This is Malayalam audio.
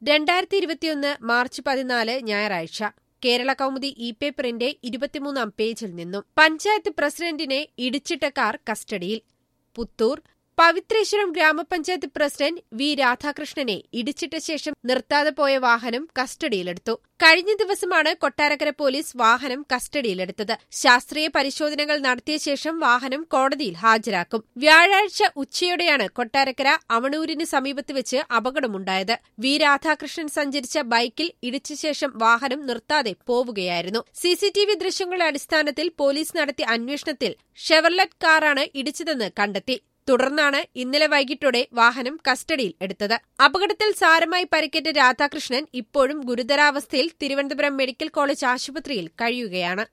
രണ്ടായിരത്തി ഇരുപത്തിയൊന്ന് മാർച്ച് പതിനാല് ഞായറാഴ്ച കേരള കൗമുദി ഇ പേപ്പറിന്റെ ഇരുപത്തിമൂന്നാം പേജിൽ നിന്നും പഞ്ചായത്ത് പ്രസിഡന്റിനെ ഇടിച്ചിട്ട കാർ കസ്റ്റഡിയിൽ പുത്തൂർ പവിത്രേശ്വരം ഗ്രാമപഞ്ചായത്ത് പ്രസിഡന്റ് വി രാധാകൃഷ്ണനെ ഇടിച്ചിട്ട ശേഷം നിർത്താതെ പോയ വാഹനം കസ്റ്റഡിയിലെടുത്തു കഴിഞ്ഞ ദിവസമാണ് കൊട്ടാരക്കര പോലീസ് വാഹനം കസ്റ്റഡിയിലെടുത്തത് ശാസ്ത്രീയ പരിശോധനകൾ നടത്തിയ ശേഷം വാഹനം കോടതിയിൽ ഹാജരാക്കും വ്യാഴാഴ്ച ഉച്ചയോടെയാണ് കൊട്ടാരക്കര അവണൂരിന് സമീപത്ത് വെച്ച് അപകടമുണ്ടായത് വി രാധാകൃഷ്ണൻ സഞ്ചരിച്ച ബൈക്കിൽ ഇടിച്ച ശേഷം വാഹനം നിർത്താതെ പോവുകയായിരുന്നു സിസിടിവി ദൃശ്യങ്ങളുടെ അടിസ്ഥാനത്തിൽ പോലീസ് നടത്തിയ അന്വേഷണത്തിൽ ഷെവർലറ്റ് കാറാണ് ഇടിച്ചതെന്ന് കണ്ടെത്തി തുടർന്നാണ് ഇന്നലെ വൈകിട്ടോടെ വാഹനം കസ്റ്റഡിയിൽ എടുത്തത് അപകടത്തിൽ സാരമായി പരിക്കേറ്റ രാധാകൃഷ്ണൻ ഇപ്പോഴും ഗുരുതരാവസ്ഥയിൽ തിരുവനന്തപുരം മെഡിക്കൽ കോളേജ് ആശുപത്രിയിൽ കഴിയുകയാണ്